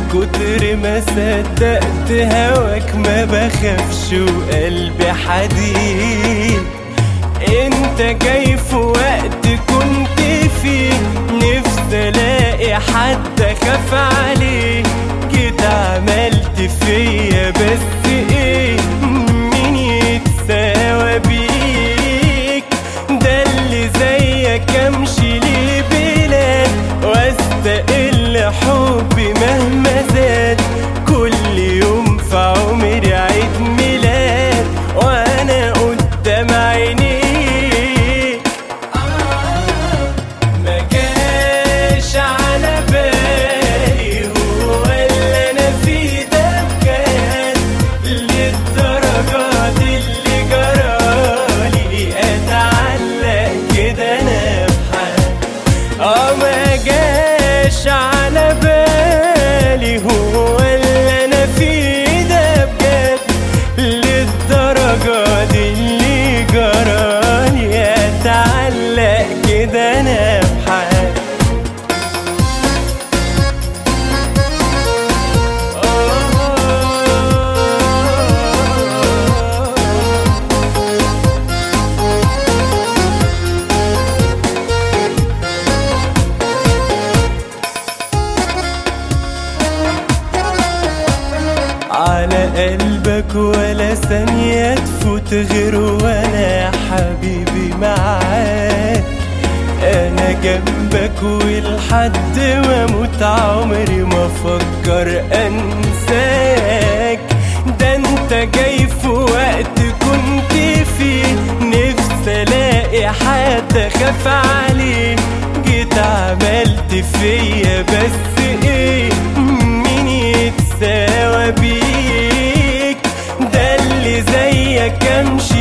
كتر ما صدقت هواك ما بخافش وقلبي حديد انت جاي في وقت كنت فيه نفسي الاقي حد اخاف عليه جيت عملت فيا بس ايه مين يتساوى بيك ده اللي زيك امشي ليه بلاد واستقل حبي مهما زاد كل يوم في عمري عيد ميلاد وانا قدام عينيك ما جاش على بالي هو اللي انا فيه ده بجد للدرجة دي اللي جرالي اتعلق كده انا بحد اه ما جاش على بالي هو اللي انا فيه ده بجد للدرجة دي اللي جرالي اتعلق كده انا بحد على قلبك ولا ثانية تفوت غير وانا يا حبيبي معاك انا جنبك ولحد ما اموت عمري ما افكر انساك ده انت جاي في وقت كنت فيه نفسي الاقي حد اخاف عليه جيت عملت فيا بس ايه مين يتساوى بيك ده اللي زيك امشي